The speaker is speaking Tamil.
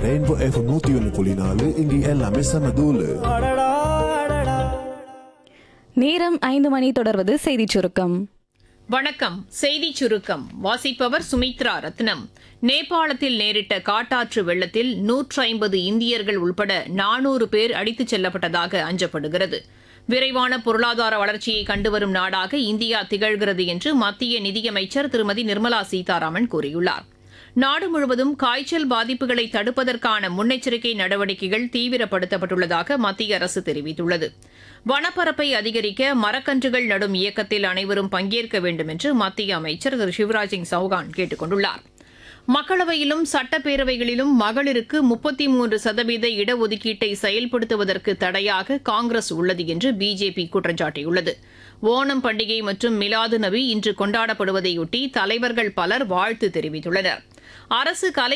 ரெயின்போ எஃப் நூத்தி ஒன்னு புள்ளி நாலு இங்க எல்லாமே செம தூளு நேரம் ஐந்து மணி தொடர்வது செய்திச் சுருக்கம் வணக்கம் செய்தி சுருக்கம் வாசிப்பவர் சுமித்ரா ரத்னம் நேபாளத்தில் நேரிட்ட காட்டாற்று வெள்ளத்தில் நூற்று ஐம்பது இந்தியர்கள் உள்பட நானூறு பேர் அடித்துச் செல்லப்பட்டதாக அஞ்சப்படுகிறது விரைவான பொருளாதார வளர்ச்சியை கண்டுவரும் நாடாக இந்தியா திகழ்கிறது என்று மத்திய நிதியமைச்சர் திருமதி நிர்மலா சீதாராமன் கூறியுள்ளார் நாடு முழுவதும் காய்ச்சல் பாதிப்புகளை தடுப்பதற்கான முன்னெச்சரிக்கை நடவடிக்கைகள் தீவிரப்படுத்தப்பட்டுள்ளதாக மத்திய அரசு தெரிவித்துள்ளது வனப்பரப்பை அதிகரிக்க மரக்கன்றுகள் நடும் இயக்கத்தில் அனைவரும் பங்கேற்க வேண்டும் என்று மத்திய அமைச்சர் திரு சிவராஜ் சிங் சௌகான் கேட்டுக் கொண்டுள்ளார் மக்களவையிலும் சட்டப்பேரவைகளிலும் மகளிருக்கு முப்பத்தி மூன்று சதவீத இடஒதுக்கீட்டை செயல்படுத்துவதற்கு தடையாக காங்கிரஸ் உள்ளது என்று பிஜேபி குற்றம் சாட்டியுள்ளது ஓணம் பண்டிகை மற்றும் மிலாது நபி இன்று கொண்டாடப்படுவதையொட்டி தலைவர்கள் பலர் வாழ்த்து தெரிவித்துள்ளனர் அரசு கலை